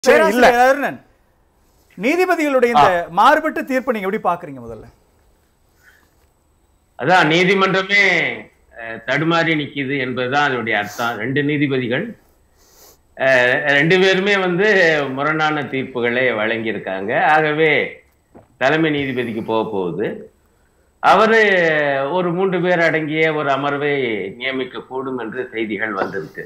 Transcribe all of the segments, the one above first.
இல்ல பேராசிரியர் அருணன் நீதிபதிகளுடைய இந்த மாறுபட்ட தீர்ப்பை நீங்க எப்படி பாக்குறீங்க முதல்ல அதான் நீதிமன்றமே அஹ், தடுமாறி நிக்குது என்பதுதான் அதனுடைய அர்த்தம் ரெண்டு நீதிபதிகள் அஹ், ரெண்டு பேருமே வந்து முரணான தீர்ப்புகளை வழங்கியிருக்காங்க ஆகவே தலைமை நீதிபதிக்கு போக போகுது அவரு ஒரு மூன்று பேர் அடங்கிய ஒரு அமர்வை நியமிக்க கூடும் என்று செய்திகள் வந்திருக்கு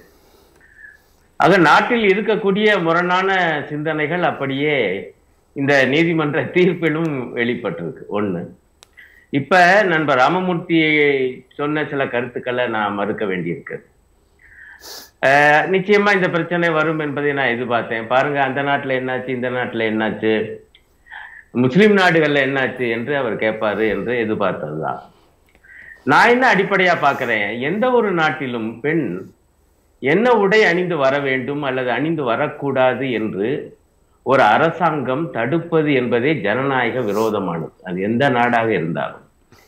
ஆக நாட்டில் இருக்கக்கூடிய முரணான சிந்தனைகள் அப்படியே இந்த நீதிமன்ற தீர்ப்பிலும் வெளிப்பட்டிருக்கு ஒண்ணு இப்ப நண்பர் ராமமூர்த்தி சொன்ன சில கருத்துக்களை நான் மறுக்க வேண்டியிருக்கு அஹ், நிச்சயமா இந்த பிரச்சனை வரும் என்பதை நான் எதிர்பார்த்தேன் பாருங்க அந்த நாட்டுல என்னாச்சு இந்த நாட்டுல என்னாச்சு முஸ்லிம் நாடுகள்ல என்னாச்சு என்று அவர் கேட்பாரு என்று எதிர்பார்த்ததுதான் நான் என்ன அடிப்படையா பார்க்கிறேன் எந்த ஒரு நாட்டிலும் பெண் என்ன உடை அணிந்து வர வேண்டும் அல்லது அணிந்து வரக்கூடாது என்று ஒரு அரசாங்கம் தடுப்பது என்பதே ஜனநாயக விரோதமானது அது எந்த நாடாக இருந்தாலும்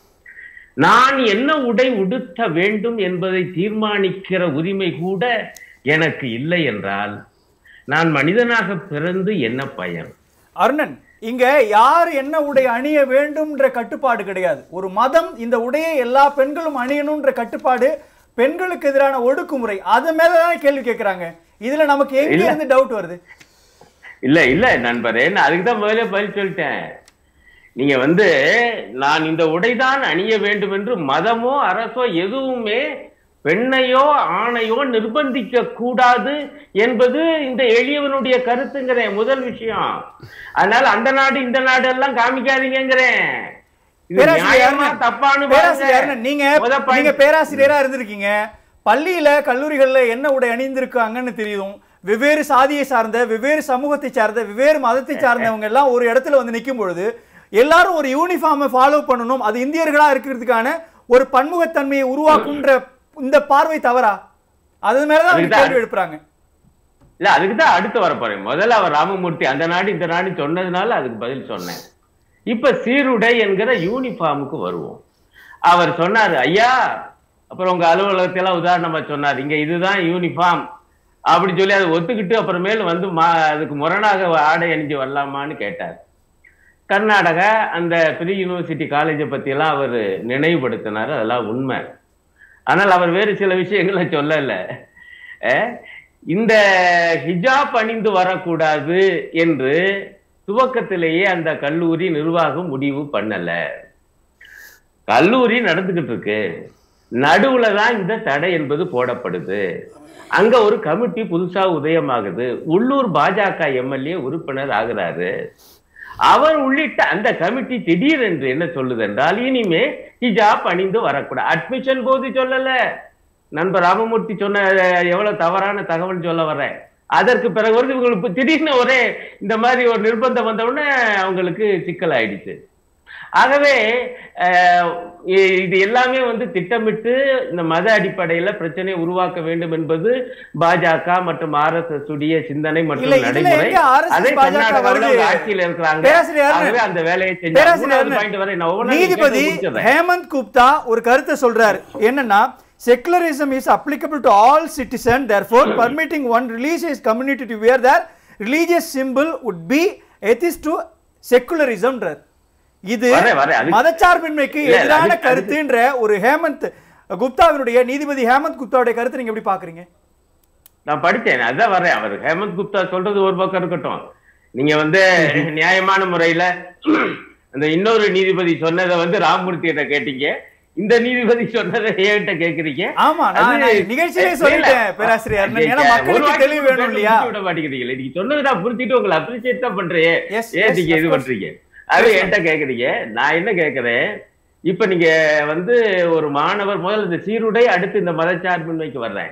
நான் என்ன உடை உடுத்த வேண்டும் என்பதை தீர்மானிக்கிற உரிமை கூட எனக்கு இல்லை என்றால் நான் மனிதனாக பிறந்து என்ன பயன் அருணன் இங்க யார் என்ன உடை அணிய வேண்டும்ன்ற கட்டுப்பாடு கிடையாது ஒரு மதம் இந்த உடையை எல்லா பெண்களும் அணியணும்ன்ற கட்டுப்பாடு பெண்களுக்கு எதிரான ஒடுக்குமுறை அது மேலதான் கேள்வி கேட்கறாங்க இதுல நமக்கு எங்க இல்ல. இருந்து டவுட் வருது இல்ல இல்ல நண்பரே நான் அதுக்கு தான் முதல்ல பதில் சொல்லிட்டேன் நீங்க வந்து நான் இந்த உடைதான் அணிய வேண்டும் என்று மதமோ அரசோ எதுவுமே பெண்ணையோ ஆணையோ நிர்பந்திக்க கூடாது என்பது இந்த எளியவனுடைய கருத்துங்கிறேன் முதல் விஷயம் அதனால அந்த நாடு இந்த நாடு எல்லாம் காமிக்காதீங்கிறேன் இது பேராசிரியர் நியாயமா அருணன், தப்பான்னு பேராசிரியர் பாருங்க. அருணன், நீங்க முத point. நீங்க பேராசிரியரா இருந்திருக்கீங்க பள்ளியில கல்லூரிகள்ல என்ன உடை அணிந்திருக்காங்கன்னு தெரியும் வெவ்வேறு சாதியை சார்ந்த வெவ்வேறு சமூகத்தை சார்ந்த வெவ்வேறு மதத்தை சார்ந்தவங்க எல்லாம் ஒரு இடத்துல வந்து நிற்கும் பொழுது எல்லாரும் ஒரு யூனிஃபார்மை ஃபாலோ பண்ணணும் அது இந்தியர்களா இருக்கிறதுக்கான ஒரு பன்முகத்தன்மையை உருவாக்குன்ற இந்த பார்வை தவறா அது மேலதான் அவங்க அதுக்குதான் கேள்வி எழுப்புறாங்க இல்ல அதுக்கு தான் அடுத்து வர போறேன் முதல்ல அவர் ராமமூர்த்தி அந்த நாடு இந்த நாடு சொன்னதுனால அதுக்கு பதில் சொன்னேன் இப்ப சீருடை என்கிற யூனிஃபார்முக்கு வருவோம் அவர் சொன்னாரு ஐயா அப்புறம் உங்க அலுவலகத்தை எல்லாம் உதாரணமா சொன்னார் இங்க இதுதான் யூனிஃபார்ம் அப்படி சொல்லி அதை ஒத்துக்கிட்டு அப்புறமேல் வந்து மா அதுக்கு முரணாக ஆடை அணிஞ்சு வரலாமான்னு கேட்டார் கர்நாடகா அந்த ப்ரீ யூனிவர்சிட்டி காலேஜை பத்தி எல்லாம் அவர் நினைவுபடுத்தினார் அதெல்லாம் உண்மை ஆனால் அவர் வேறு சில விஷயங்களை சொல்லல அஹ், இந்த ஹிஜாப் அணிந்து வரக்கூடாது என்று துவக்கத்திலேயே அந்த கல்லூரி நிர்வாகம் முடிவு பண்ணல கல்லூரி நடந்துகிட்டு இருக்கு நடுவுல தான் இந்த தடை என்பது போடப்படுது அங்க ஒரு கமிட்டி புதுசா உதயமாகுது உள்ளூர் பாஜக எம்எல்ஏ உறுப்பினர் ஆகுறாரு அவர் உள்ளிட்ட அந்த கமிட்டி திடீரென்று என்ன சொல்லுது என்றால் இனிமே ஹிஜாப் அணிந்து வரக்கூடாது அட்மிஷன் போது சொல்லல நண்பர் ராமமூர்த்தி சொன்ன அஹ், எவ்வளவு தவறான தகவல் சொல்ல வர்றேன் அதற்கு பிறகு வந்து இவங்களுக்கு திடீர்னு ஒரே இந்த மாதிரி ஒரு நிர்பந்தம் வந்த உடனே அவங்களுக்கு சிக்கல் ஆயிடுச்சு ஆகவே அஹ், இ- இது எல்லாமே வந்து திட்டமிட்டு இந்த மத அடிப்படையில பிரச்சனையை உருவாக்க வேண்டும் என்பது பாஜக மற்றும் ஆர் எஸ் எஸ் உடைய சிந்தனை இல்ல, மற்றும் இதுல நடைமுறை எங்க RSS அதை பாஜக கர்நாடகாவில் வருது? அவங்க ஆட்சியில் இருக்கிறாங்க பேராசிரியர் அருணன், ஆகவே அந்த வேலையை செஞ்சாங்க பேராசிரியர் மூணாவது அருணன், பாயிண்ட் வரை நான் ஒவ்வொன்றா நீதிபதி கேட்டு முடிச்சிடுறேன். ஹேமந்த் குப்தா ஒரு கருத்தை சொல்றாரு என்னன்னா secularism is applicable to all citizen therefore permitting one religious community to wear their religious symbol would be atheist to secularismன்றார் இது வரேன், வரேன். அதுக்கு- மதச்சார்பின்மைக்கு இல்ல, இல்ல, எதிரான அதுக்கு- கருத்துன்ற ஒரு ஹேமந்த் குப்தாவினுடைய நீதிபதி ஹேமந்த் குப்தாவுடைய கருத்தை நீங்க எப்படி பாக்குறீங்க நான் படிச்சேன் அதான் வரேன் அவர் ஹேமந்த் குப்தா சொல்றது ஒரு பக்கம் இருக்கட்டும் நீங்க வந்து நியாயமான முறையில அந்த இன்னொரு நீதிபதி சொன்னதை வந்து ராமமூர்த்தி கிட்ட கேட்டீங்க இந்த நீதிபதி சொன்னதை என்கிட்ட கேக்குறீங்க ஆமா, நான் அது- நான் நிகழ்ச்சியிலே இல்ல, சொல்லிட்டேன், இல்ல. பேராசிரியர் அருணன். ஐயா, ஏன்னா மக்களுக்கு ஒரு வாட்டி தெளிவு வேணும் புரிஞ்சு இல்லையா? விட மாட்டேங்கிறீங்களே நீங்க சொன்னதை நான் புரிஞ்சுட்டு உங்களை அப்ரிசியேட் தான் பண்றேன் Yes, ஏன் yes, நீங்க of இது course. பண்றீங்க அது என்கிட்ட கேக்குறீங்க நான் என்ன கேக்குறேன் இப்ப நீங்க வந்து ஒரு மாணவர் முதல்ல இந்த சீருடை அடுத்து இந்த மதச்சார்பின்மைக்கு வர்றேன்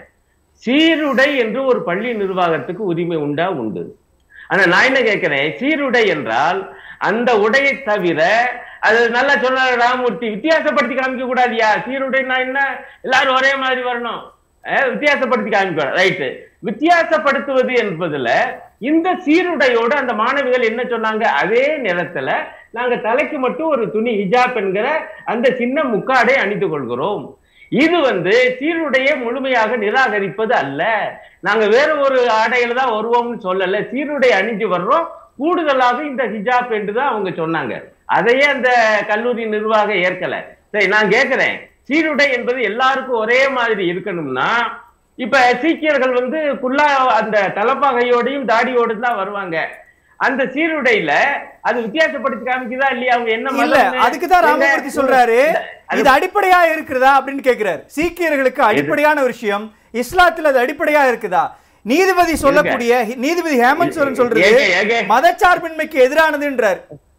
சீருடை என்று ஒரு பள்ளி நிர்வாகத்துக்கு உரிமை உண்டா உண்டு ஆனா நான் என்ன கேட்கிறேன் சீருடை என்றால் அந்த உடையை தவிர அது நல்லா சொன்னார் ராமமூர்த்தி வித்தியாசப்படுத்தி காமிக்க கூடாதியா சீருடைனா என்ன எல்லாரும் ஒரே மாதிரி வரணும் அஹ் வித்தியாசப்படுத்தி காமிக்க ரைட்டு வித்தியாசப்படுத்துவது என்பதுல இந்த சீருடையோட அந்த மாணவிகள் என்ன சொன்னாங்க அதே நேரத்துல நாங்க தலைக்கு மட்டும் ஒரு துணி ஹிஜாப் என்கிற அந்த சின்ன முக்காடை அணிந்து கொள்கிறோம் இது வந்து சீருடையை முழுமையாக நிராகரிப்பது அல்ல நாங்க வேற ஒரு ஆடையில தான் வருவோம்னு சொல்லல சீருடை அணிஞ்சு வர்றோம் கூடுதலாக இந்த ஹிஜாப் என்று தான் அவங்க சொன்னாங்க அதையே அந்த கல்லூரி நிர்வாகம் ஏற்கல சரி நான் கேட்கிறேன் சீருடை என்பது எல்லாருக்கும் ஒரே மாதிரி இருக்கணும்னா இப்ப சீக்கியர்கள் வந்து குல்லா அந்த தலப்பாகையோடையும் தாடியோடு தான் வருவாங்க அந்த சீருடையில அது வித்தியாசப்படுத்தி காமிக்குதா இல்லையா அவங்க என்ன இல்ல மதம்னு? அதுக்கு தான் எங்க- ராமமூர்த்தி சொல்றாரு அது- இது அடிப்படையா இருக்குதா அப்படின்னு கேக்குறாரு சீக்கியர்களுக்கு அடிப்படையான விஷயம் இஸ்லாத்துல அது அடிப்படையா இருக்குதா நீதிபதி சொல்லக்கூடிய நீதிபதி ஹேமந்த் சோரன் சொல்றது ஏங்க, ஏங்க. மதச்சார்பின்மைக்கு எதிரானதுன்றாரு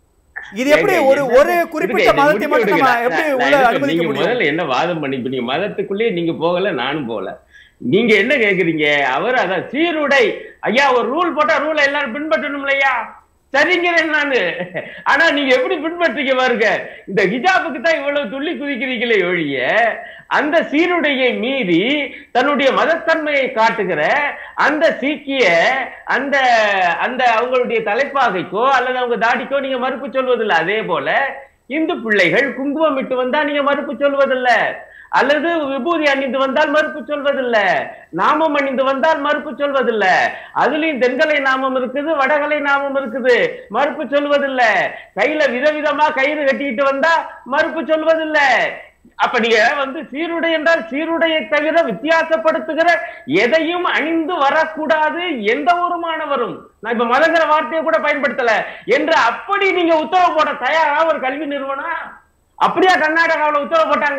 இது எப்படி ஏங்க, ஒரு என்ன- ஒரு இருங்க, குறிப்பிட்ட என்னை மதத்தை முடிக்க மட்டும் விடுங்க. நம்ம எப்படி நான் உள்ள என்ன சொல்றேன், அனுமதிக்க நீங்க முடியும் முதல்ல என்ன வாதம் பண்ணி இப்ப நீங்க மதத்துக்குள்ளேயே நீங்க போகல நானும் போகல நீங்க என்ன கேக்குறீங்க அவர் அதான் சீருடை ஐயா ஒரு ரூல் போட்டா ரூலை எல்லாரும் பின்பற்றணும் இல்லையா சரிங்கிறேன் நானு ஆனா நீங்க எப்படி பின்பற்றீங்க பாருங்க இந்த ஹிஜாபுக்கு தான் இவ்வளவு துள்ளி குதிக்கிறீங்களே ஒழிய அந்த சீருடையை மீறி தன்னுடைய மதத்தன்மையை காட்டுகிற அந்த சீக்கிய அந்த அந்த அவங்களுடைய தலைப்பாகைக்கோ அல்லது அவங்க தாடிக்கோ நீங்க மறுப்பு சொல்வதில்லை அதே போல இந்து பிள்ளைகள் குங்குமம் இட்டு வந்தா நீங்க மறுப்பு சொல்வதில்ல அல்லது விபூதி அணிந்து வந்தால் மறுப்பு சொல்வதில்ல நாமம் அணிந்து வந்தால் மறுப்பு சொல்வதில்ல அதுலயும் தென்கலை நாமம் இருக்குது வடகலை நாமம் இருக்குது மறுப்பு சொல்வதில்ல கையில விதவிதமா கயிறு கட்டிட்டு வந்தா மறுப்பு சொல்வதில்ல அப்ப நீங்க வந்து சீருடை என்றால் சீருடையை தவிர வித்தியாசப்படுத்துகிற எதையும் அணிந்து வரக்கூடாது எந்த ஒரு மாணவரும் நான் இப்ப மதங்கிற வார்த்தையை கூட பயன்படுத்தல என்று அப்படி நீங்க உத்தரவு போட தயாரா ஒரு கல்வி நிறுவனம் அப்படியா கர்நாடகாவுல உத்தரவு போட்டாங்க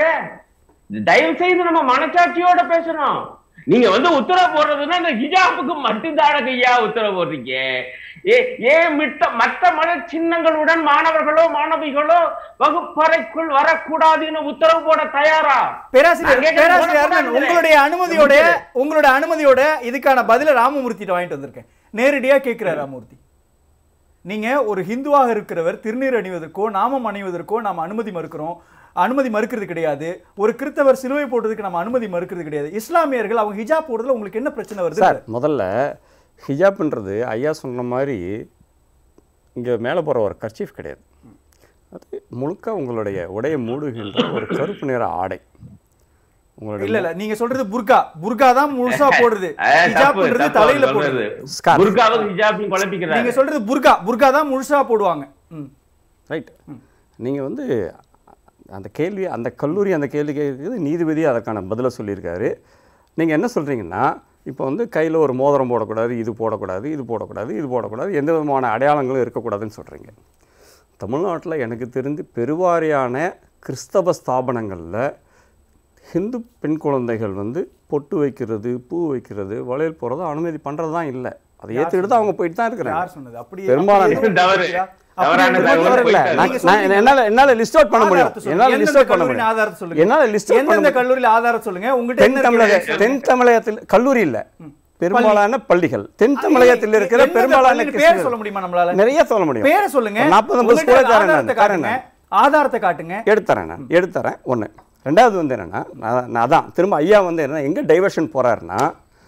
தயவு செய்து நம்ம மனசாட்சியோட பேசணும் நீங்க வந்து உத்தரவு போடுறதுன்னா இந்த ஹிஜாபுக்கு மட்டும்தான ஐயா உத்தரவு போடுறீங்க ஏ ஏன் மித்த மற்ற மத சின்னங்களுடன் மாணவர்களோ மாணவிகளோ வகுப்பறைக்குள் வரக்கூடாதுன்னு உத்தரவு போட தயாரா பேராசிரியர் நான் கேட்கறது பேராசிரியர் போடக்கூடாது. அருணன், உங்களுடைய அனுமதியோட உங்களுடைய அனுமதியோட இதுக்கான பதில ராமமூர்த்திட்ட வாங்கிட்டு வந்திருக்கேன் நேரடியா கேட்கிறார் ராமமூர்த்தி நீங்க ஒரு ஹிந்துவாக இருக்கிறவர் திருநீர் அணிவதற்கோ நாமம் அணிவதற்கோ நாம அனுமதி மறுக்கிறோம் அனுமதி மறுக்கிறது கிடையாது ஒரு கிறிஸ்தவர் சிலுவை போடுறதுக்கு நம்ம அனுமதி மறுக்கிறது கிடையாது இஸ்லாமியர்கள் அவங்க ஹிஜாப் போடுறதுல உங்களுக்கு என்ன பிரச்சனை வருது சார் முதல்ல ஹிஜாப்ன்றது ஐயா சொன்ன மாதிரி இங்கே மேலே போகிற ஒரு கர்ச்சீஃப் கிடையாது அது முழுக்க உங்களுடைய உடையை மூடுகின்ற ஒரு கருப்பு நிற ஆடை உங்களுடைய இல்ல இல்ல நீங்க சொல்றது புர்கா புர்கா தான் முழுசா போடுறது அஹ், தப்பு, ஹிஜாப்ன்றது தப்பு தலையில அவர் போடுறது சொல்றது. Scarf. புர்காவும் ஹிஜாபையும் குழப்பிக்கிறாங்க நீங்க சொல்றது புர்கா புர்கா தான் முழுசா போடுவாங்க ம். ரைட் நீங்கள் வந்து அந்த கேள்வி அந்த கல்லூரி அந்த கேள்வி கேட்குறது நீதிபதி அதற்கான பதிலை சொல்லியிருக்காரு நீங்கள் என்ன சொல்கிறீங்கன்னா இப்போ வந்து கையில் ஒரு மோதிரம் போடக்கூடாது இது போடக்கூடாது இது போடக்கூடாது இது போடக்கூடாது எந்த விதமான அடையாளங்களும் இருக்கக்கூடாதுன்னு சொல்கிறீங்க தமிழ்நாட்டில் எனக்கு தெரிந்து பெருவாரியான கிறிஸ்தவ ஸ்தாபனங்களில் ஹிந்து பெண் குழந்தைகள் வந்து பொட்டு வைக்கிறது பூ வைக்கிறது வளையல் போகிறது அனுமதி பண்ணுறது தான் இல்லை அதை ஏற்றுக்கிட்டு தான் அவங்க போயிட்டு தான் இருக்கிறாங்க யார் சொன்னது அப்படியே பெரும்பாலான- அப்படியே தவறு. அப்படி தவறான எதுவும் தகவல் வரல. போயிட்டாரு. நான் நீங்க நான் சொல்றீங்க. என்னால என்னால லிஸ்ட் அவுட் பண்ண முடியும் ஆதாரத்தை சொல்லுங்க. என்னால எந்தெந்த லிஸ்ட் அவுட் பண்ண கல்லூரியின் முடியும் ஆதாரத்தை சொல்லுங்க. என்னால லிஸ்ட் அவுட் பண்ண எந்தெந்த முடியும் கல்லூரியில ஆதாரம் சொல்லுங்க உங்ககிட்ட தென் என்ன தமிழக இருக்கு? தென் தமிழகத்தில் கல்லூரி இல்ல பெரும்பாலான பள்ளிகள் தென் தமிழகத்தில் இருக்கிற எந்தெந்த பெரும்பாலான பள்ளின்னு பேர் கிறிஸ்தவர்கள். சொல்ல முடியுமா நம்மளால நிறைய சொல்ல முடியும் பேரை சொல்லுங்க ஒரு 40 50 உங்ககிட்ட ஸ்கூலே தரேன் ஆதாரத்தை நான், தரேன் காட்டுங்க நான். ஆதாரத்தை காட்டுங்க எடுத்துறேன் நான் எடுத்துறேன் ஒன்று ரெண்டாவது வந்து என்னன்னா நான் நான் அதான் திரும்ப ஐயா வந்து என்ன எங்கே டைவர்ஷன் போறாருன்னா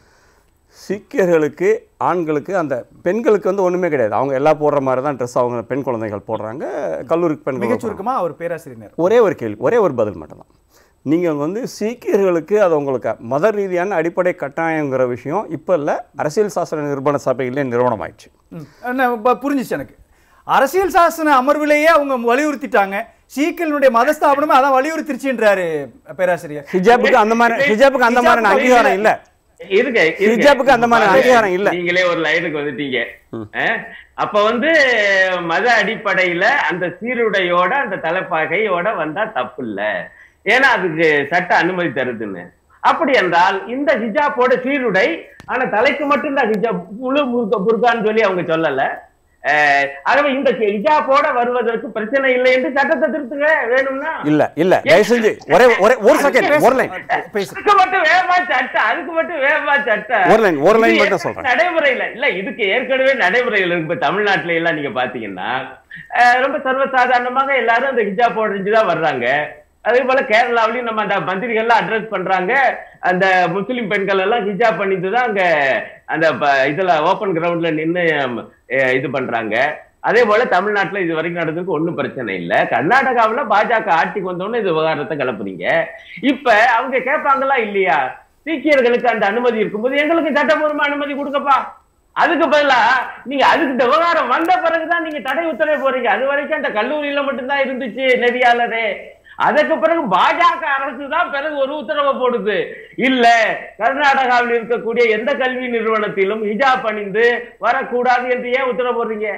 சீக்கியர்களுக்கு ஆண்களுக்கு அந்த பெண்களுக்கு வந்து ஒன்றுமே கிடையாது அவங்க எல்லாம் போடுற மாதிரி தான் ட்ரெஸ் அவங்க பெண் குழந்தைகள் போடுறாங்க கல்லூரிக்கு பெண் மிகச் குழந்தைகள் சுருக்கமா அவர் பேராசிரியர் ஒரே ஒரு கேள்வி ஒரே ஒரு பதில் மட்டும்தான் நீங்கள் வந்து சீக்கியர்களுக்கு அது உங்களுக்கு மத ரீதியான அடிப்படை கட்டாயங்கிற விஷயம் இப்போ இல்லை அரசியல் சாஸ்திர நிறுவன சபையிலே நிறுவனம் ஆயிடுச்சு ம். என்ன, இப்ப புரிஞ்சுச்சு எனக்கு அரசியல் சாசன அமர்விலேயே அவங்க வலியுறுத்திட்டாங்க சீக்கியனுடைய மதஸ்தாபனமே அதான் வலியுறுத்திருச்சுன்றாரு பேராசிரியர் ஹிஜாபுக்கு அந்த மாதிரி ஹிஜாபுக்கு அந்த மாதிரி அங்கீகாரம் இல்லை இருங்க இருங்க. ஹிஜாபுக்கு அந்த மாதிரி அங்கீகாரம் இல்ல. நீங்களே ஒரு லைனுக்கு வந்துட்டீங்க அஹ், அப்ப வந்து மத அடிப்படையில அந்த சீருடையோட அந்த தலைப்பாகையோட வந்தா தப்பு இல்ல ஏன்னா அதுக்கு சட்ட அனுமதி தருதுன்னு அப்படி என்றால் இந்த ஹிஜாப்போட சீருடை ஆனா தலைக்கு மட்டும்தான் ஹிஜாப் முழு புர்கா- புர்கான்னு சொல்லி அவங்க சொல்லல அஹ், ஆகவே இந்த ஹிஜாப்போட வருவதற்கு பிரச்சனை இல்லை என்று சட்டத்தை திருத்துங்க வேணும்னா இல்ல இல்ல தயவு செஞ்சு ஒரே ஒரே ஒரு செகண்ட் ஒரு லைன் பேசு அதுக்கு மட்டும் வேகமா சட்டம் அதுக்கு மட்டும் வேகமா சட்டம் ஒரு line, ஒரு line இது மட்டும் சொல்றேன். நடைமுறையில இல்ல இதுக்கு ஏற்கனவே நடைமுறையில இருக்கு இப்ப தமிழ்நாட்டுல எல்லாம் நீங்க பாத்தீங்கன்னா அஹ், ரொம்ப சர்வசாதாரணமாக எல்லாரும் அந்த ஹிஜாப் போடுறதுதான் வர்றாங்க அதே போல கேரளாவிலயும் நம்ம அந்த மந்திரிகள்லாம் அட்ரஸ் பண்றாங்க அந்த முஸ்லிம் பெண்கள் எல்லாம் ஹிஜாப் பண்ணிட்டு தான் அங்க அந்த ப- இதுல ஓபன் கிரவுண்ட்ல நின்னு அஹ், இது பண்றாங்க அதே போல தமிழ்நாட்டுல இது வரைக்கும் நடந்ததுக்கு ஒண்ணும் பிரச்சனை இல்ல கர்நாடகாவுல பாஜக ஆட்சிக்கு வந்தோடனே இது விவகாரத்தை கிளப்புறீங்க இப்ப அவங்க கேட்பாங்களா இல்லையா சீக்கியர்களுக்கு அந்த அனுமதி இருக்கும்போது எங்களுக்கு சட்டப்பூர்வமா அனுமதி கொடுக்கப்பா அதுக்கு பதிலா நீங்க அதுக்கு இந்த விவகாரம் வந்த பிறகுதான் நீங்க தடை உத்தரவு போறீங்க அது வரைக்கும் அந்த கல்லூரியில மட்டும்தான் இருந்துச்சு நெறியாளரே அதற்கு பிறகு பாஜக அரசு தான் பிறகு ஒரு உத்தரவை போடுது இல்ல கர்நாடகாவில் இருக்கக்கூடிய எந்த கல்வி நிறுவனத்திலும் ஹிஜாப் அணிந்து வரக்கூடாது என்று ஏன் உத்தரவு போடுறீங்க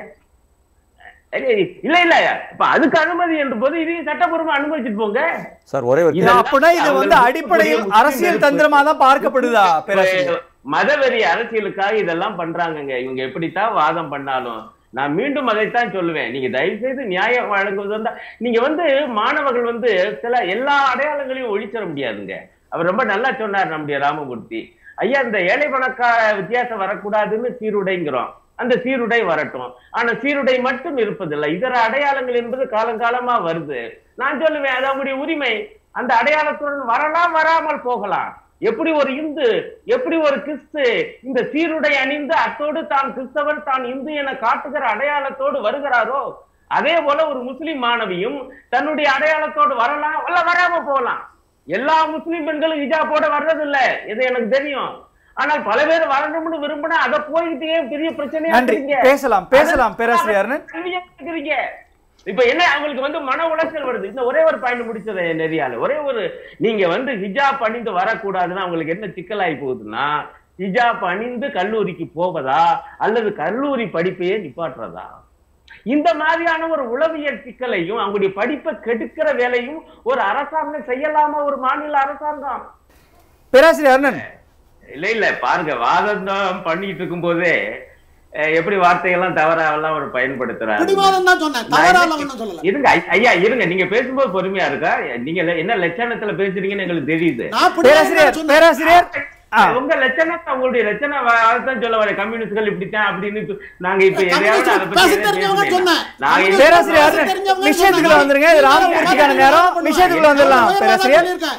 ஏய், இல்ல இல்ல இப்ப அதுக்கு அனுமதி என்று போது இதையும் சட்டப்பூர்வமா அனுமதிச்சுட்டு போங்க சார் ஒரே ஒரு இது கேள்வி. அப்படின்னா இது வந்து அவங்களுக்கு அடிப்படையில் முஸ்லிம் அரசியல் வெறுப்பு. தந்திரமா தான் பார்க்கப்படுதா பேராசிரியர் மதவெறி அரசியலுக்காக இதெல்லாம் பண்றாங்கங்க இவங்க எப்படித்தான் வாதம் பண்ணாலும் நான் மீண்டும் அதைத்தான் சொல்லுவேன் நீங்க தயவு செய்து நியாயம் வழங்குவது வந்தா நீங்க வந்து மாணவர்கள் வந்து சில எல்லா அடையாளங்களையும் ஒழிச்சிட முடியாதுங்க அவர் ரொம்ப நல்லா சொன்னார் நம்முடைய ராமமூர்த்தி ஐயா இந்த ஏழை பணக்கார வித்தியாசம் வரக்கூடாதுன்னு சீருடைங்கிறோம் அந்த சீருடை வரட்டும் ஆனா சீருடை மட்டும் இருப்பதில்லை இதர அடையாளங்கள் என்பது காலங்காலமா வருது நான் சொல்லுவேன் அது அவங்களுடைய உரிமை அந்த அடையாளத்துடன் வரலாம் வராமல் போகலாம் எப்படி ஒரு இந்து எப்படி ஒரு கிறிஸ்து இந்த சீருடை அணிந்து அத்தோடு தான் கிறிஸ்தவன் தான் இந்து என காட்டுகிற அடையாளத்தோடு வருகிறாரோ அதே போல ஒரு முஸ்லிம் மாணவியும் தன்னுடைய அடையாளத்தோடு வரலாம் அல்ல வராம போகலாம் எல்லா முஸ்லிம் பெண்களும் ஹிஜாபோட வர்றதில்ல இது எனக்கு தெரியும் ஆனால் பல பேர் வரணும்னு விரும்பினா அதை போய்கிட்டு ஏன் பெரிய பிரச்சனையா நன்றி இருக்கீங்க? பேசலாம் பேசலாம் பேராசிரியர் அருணன். கல்வியா இருக்கிறீங்க. இப்ப என்ன அவங்களுக்கு வந்து மன உளைச்சல் வருது இந்த ஒரே ஒரு பாயிண்ட் முடிச்சது நெறியால ஒரே ஒரு நீங்க வந்து ஹிஜாப் அணிந்து வரக்கூடாதுன்னா அவங்களுக்கு என்ன சிக்கலாகி போகுதுன்னா ஹிஜாப் அணிந்து கல்லூரிக்கு போவதா அல்லது கல்லூரி படிப்பையே நிப்பாட்டுறதா இந்த மாதிரியான ஒரு உளவியல் சிக்கலையும் அவங்களுடைய படிப்பை கெடுக்கிற வேலையும் ஒரு அரசாங்கம் செய்யலாமா ஒரு மாநில அரசாங்கம் பேராசிரியர் அருணன் இல்ல இல்ல பாருங்க வாதம் தான் பண்ணிட்டு இருக்கும் போதே அஹ், எப்படி வார்த்தைகள்லாம் தவறாவெல்லாம் அவர் பயன்படுத்துறாரு பிடிவாதம் தான் சொன்னேன் தவறால ஒண்ணும் சொல்லல இருங்க ஐ- ஐயா இருங்க நீங்க பேசும்போது பொறுமையா இருக்கா நீங்க le- என்ன லட்சணத்துல பேசுறீங்கன்னு எங்களுக்கு தெரியுது நான் பிடிவாதம் பேராசிரியர் தான் சொன்னேன் பேராசிரியர் ஆ. உங்க லட்சணத்தை உங்களுடைய லட்சண தான் சொல்ல வர கம்யூனிஸ்ட்கள் இப்படித்தான் அப்படின்னு சொ- நாங்க இப்ப எதையாவது அதை பத்தி பேச எதாவது தெரிஞ்சவங்க பேசுனீங்களா? சொன்னேன். நாங்க பேச எது- பேராசிரியர் பேச அருணன், தெரிஞ்சவங்க விஷயத்துக்குள்ள சொன்னாங்க. வந்துருங்க இது ராமமூர்த்திக்கான நேரம் விஷயத்துக்குள்ள வந்துடலாம் நான் பேராசிரியர் சொல்லியிருக்கேன்.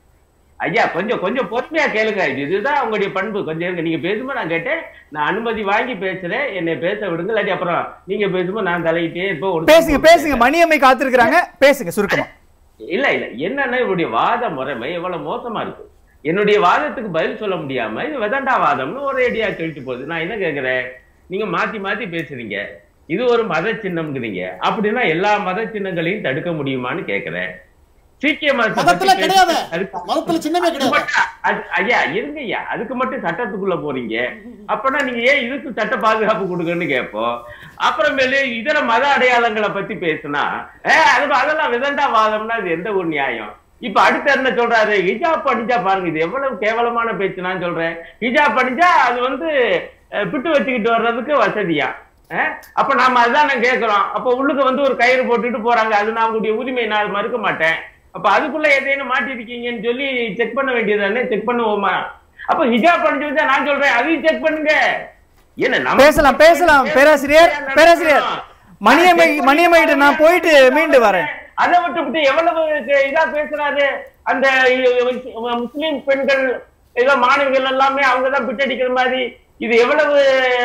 ஐயா கொஞ்சம் கொஞ்சம் பொறுமையா கேளுங்க இதுதான் உங்களுடைய பண்பு கொஞ்சம் இருங்க நீங்க பேசும்போது நான் கேட்டேன் நான் அனுமதி வாங்கி பேசுறேன் என்னை பேச விடுங்க இல்லாட்டி அப்புறம் நீங்க பேசும்போது நான் தலையிட்டே இப்போ ஒன்று- பேசுங்க பேசுங்க மணியம்மை காத்திருக்கிறாங்க பேசுங்க சுருக்கமா இல்ல இல்ல என்னன்னா இவருடைய வாத முறைமை எவ்வளவு மோசமா இருக்கு என்னுடைய வாதத்துக்கு பதில் சொல்ல முடியாம இது வெதண்டா வாதம்னு ஒரே அடியா கழிச்சு போகுது நான் என்ன கேக்குறேன் நீங்க மாத்தி மாத்தி பேசுறீங்க இது ஒரு மத சின்னம்ங்கிறீங்க அப்படின்னா எல்லா மத சின்னங்களையும் தடுக்க முடியுமான்னு கேக்குறேன் சீக்கிய மதத்தை பத்தி மதத்துல கிடையாது பேசுறது அதுக்கு- மதத்துல சின்னமே அதுக்கு கிடையாது மட்டும் அது- ஐயா இருங்க ஐயா அதுக்கு மட்டும் சட்டத்துக்குள்ள போறீங்க அப்பனா நீங்க ஏன் இதுக்கு சட்ட பாதுகாப்பு கொடுங்கன்னு கேட்போம் அப்புறமேலு இதர மத அடையாளங்களை பத்தி பேசுனா ஏ அது அதெல்லாம் விதண்டா வாதம்னா இது எந்த ஒரு நியாயம் இப்ப அடுத்து என்ன சொல்றாரு ஹிஜாப் அணிஞ்சா பாருங்க இது எவ்வளவு கேவலமான பேச்சு நான் சொல்றேன் ஹிஜாப் அணிஞ்சா அது வந்து அஹ், பிட்டு வச்சுக்கிட்டு வர்றதுக்கு வசதியா அஹ், அப்ப நாம அதுதான் நான் கேட்கிறோம் அப்ப உள்ளுக்கு வந்து ஒரு கயிறு போட்டுட்டு போறாங்க அது நான் உங்களுடைய உரிமை நான் அது மறுக்க மாட்டேன் அப்ப அதுக்குள்ள எதையும் மாட்டிருக்கீங்கன்னு சொல்லி செக் பண்ண வேண்டியதானே செக் பண்ணுவோமா அப்ப ஹிஜாப் அணிஞ்சு வச்சா நான் சொல்றேன் அதையும் செக் பண்ணுங்க என்ன நம்ம- பேசலாம் பேசலாம் பேராசிரியர் பேராசிரியர் மணியம்மை மணியம்மை கிட்ட நான் போயிட்டு மீண்டு வரேன் அதை விட்டு விட்டு எவ்வளவு இதா பேசுறாரு அந்த முஸ்லிம் பெண்கள் ஏதோ மாணவிகள் எல்லாமே அவங்க தான் பிட்டடிக்கிற மாதிரி இது எவ்வளவு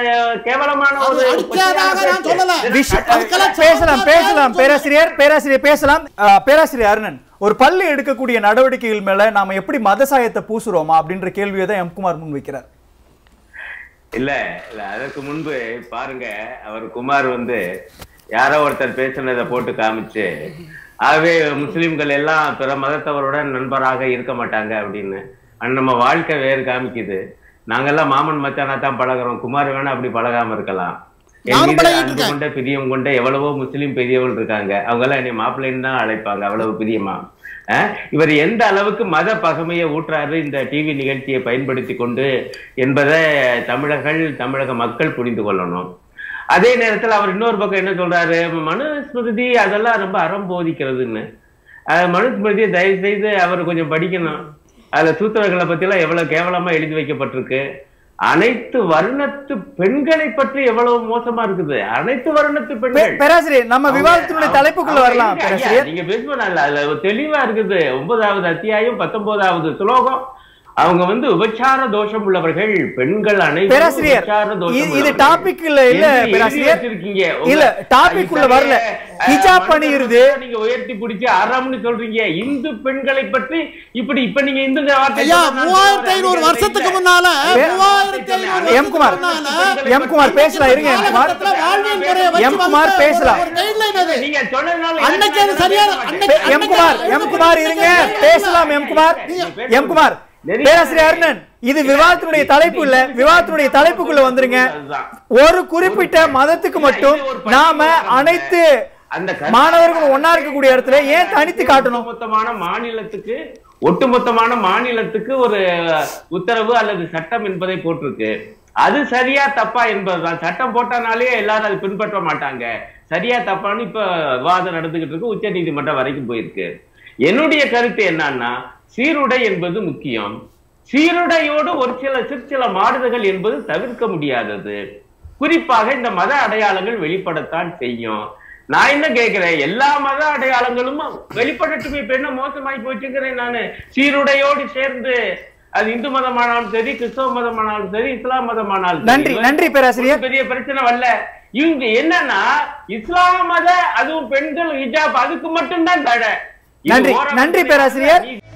கேவலமான அது ஒரு அடிக்காதாக நான் சொல்லல. விஷ- அதுக்கெல்லாம் பேசலாம் சமமா பேசலாம் பேசணும். பேராசிரியர் பேராசிரியர் பேசலாம் ஆ, பேராசிரியர் அருணன் ஒரு பள்ளி எடுக்கக்கூடிய நடவடிக்கைகள் மேல நாம எப்படி மதசாயத்தை பூசுறோமா அப்படின்ற கேள்வியை தான் எம் குமார் முன்வைக்கிறார் இல்ல இல்ல அதற்கு முன்பு பாருங்க அவர் குமார் வந்து யாரோ ஒருத்தர் பேசுனதை போட்டு காமிச்சு ஆகவே முஸ்லிம்கள் எல்லாம் பிற மதத்தவருடன் நண்பராக இருக்க மாட்டாங்க அப்படின்னு ஆனா நம்ம வாழ்க்கை வேறு காமிக்குது நாங்கெல்லாம் மாமன் மச்சானா தான் பழகுறோம் குமார் வேணா அப்படி பழகாம இருக்கலாம் என் நானும் மீது பழகிட்டு அன்பு இருக்கேன். கொண்ட பிரியம் கொண்ட எவ்வளவோ முஸ்லிம் பெரியவர்கள் இருக்காங்க அவங்க எல்லாம் என்னை மாப்பிள்ளைன்னு தான் அழைப்பாங்க அவ்வளவு பிரியமா அஹ் இவர் எந்த அளவுக்கு மத பகமையை ஊற்றாரு இந்த டிவி நிகழ்ச்சியை பயன்படுத்தி கொண்டு என்பதை தமிழர்கள் தமிழக மக்கள் புரிந்து கொள்ளணும் அதே நேரத்துல அவர் இன்னொரு பக்கம் என்ன சொல்றாரு மனுஸ்மிருதி அதெல்லாம் ரொம்ப அறம் போதிக்கிறதுன்னு அஹ் மனுஸ்மிருதியை தயவு செய்து அவர் கொஞ்சம் படிக்கணும் அதுல சூத்திரர்களை பத்தி எல்லாம் எவ்வளவு கேவலமா எழுதி வைக்கப்பட்டிருக்கு அனைத்து வர்ணத்து பெண்களை பற்றி எவ்வளவு மோசமா இருக்குது அனைத்து வர்ணத்து பே- பெண்கள் பேராசிரியர் நம்ம விவாதத்தினுடைய அவங்க- தலைப்புக்குள்ள அவங்க வரலாம் இருங்க, ஐயா, பேராசிரியர் நீங்க பேசுவோம் அதுல ஒரு தெளிவா இருக்குது ஒன்பதாவது அத்தியாயம் பத்தொன்பதாவது ஸ்லோகம் அவங்க வந்து உபச்சார தோஷம் உள்ளவர்கள் பெண்கள் அனைவரும் பேராசிரியர் உபச்சார தோஷம் இது- இது உள்ளவர்கள். டாபிக் இல்ல இல்ல என்று எழுதி பேராசிரியர் வச்சிருக்கீங்க. உங்க- இல்ல டாபிக் உள்ள வரல அஹ், ஹிஜாப் மனித அணியிறது உரிமையை நீங்க உயர்த்தி பிடிச்சு அறம்னு சொல்றீங்க இந்து பெண்களை பற்றி இப்படி இப்ப நீங்க இந்துங்க வார்த்தை ஐயா சொன்னா நான் மூவாயிரத்தி ஐநூறு சொல்றேன். வருஷத்துக்கு முன்னால மூவாயிரத்தி ஐநூறு எம் குமார் எம் குமார் பேசலாம் இருங்க எம் குமார் காலகட்டத்துல வாழ்வியல் முறையை வச்சு எம் குமார் வகுத்த பேசலாம். ஒரு guideline அது. நீங்க சொன்னதுனால அன்னைக்கு அது எனக்கு சரியான- நான் பேச அன்னைக்கு- மாட்டேன். எம் குமார் எம் குமார் இருங்க பேசலாம் எம் குமார் எம் குமார் பேராசிரியர் அருணன் இது விவாதத்தினுடைய தலைப்பு இல்ல விவாதத்தினுடைய தலைப்புக்குள்ள வந்துருங்க ஒரு குறிப்பிட்ட மதத்துக்கு மட்டும் நாம அனைத்து அந்த கருத்து- மாணவர்கள் ஒன்னா இருக்கக்கூடிய இடத்துல ஏன் தனித்து காட்டணும் ஒட்டுமொத்தமான மாநிலத்துக்கு ஒட்டுமொத்தமான மாநிலத்துக்கு ஒரு உத்தரவு அல்லது சட்டம் என்பதை போட்டிருக்கு அது சரியா தப்பா என்பதுதான் சட்டம் போட்டனாலே எல்லாரும் அதை பின்பற்ற மாட்டாங்க சரியா தப்பான்னு இப்ப விவாதம் நடந்துகிட்டு இருக்கு உச்ச நீதிமன்றம் வரைக்கும் போயிருக்கு என்னுடைய கருத்து என்னன்னா சீருடை என்பது முக்கியம் சீருடையோடு ஒரு சில சிறு சில மாறுதல்கள் என்பது தவிர்க்க முடியாதது குறிப்பாக இந்த மத அடையாளங்கள் வெளிப்படத்தான் செய்யும் நான் என்ன கேட்கிறேன் எல்லா மத அடையாளங்களும் வெளிப்படட்டுமே இப்ப என்ன மோசமாயி போச்சுங்கிறேன் நானு சீருடையோடு சேர்ந்து அது இந்து மதமானாலும் சரி கிறிஸ்தவ மதமானாலும் சரி இஸ்லாம் மதமானாலும் சரி. நன்றி நன்றி பேராசிரியர் ஒரு பெரிய பிரச்சனை வரல இவங்க என்னன்னா இஸ்லாம் மத அதுவும் பெண்கள் ஹிஜாப் அதுக்கு மட்டும்தான் தடை இது நன்றி ஓரமா நன்றி பேராசிரியர் நீ-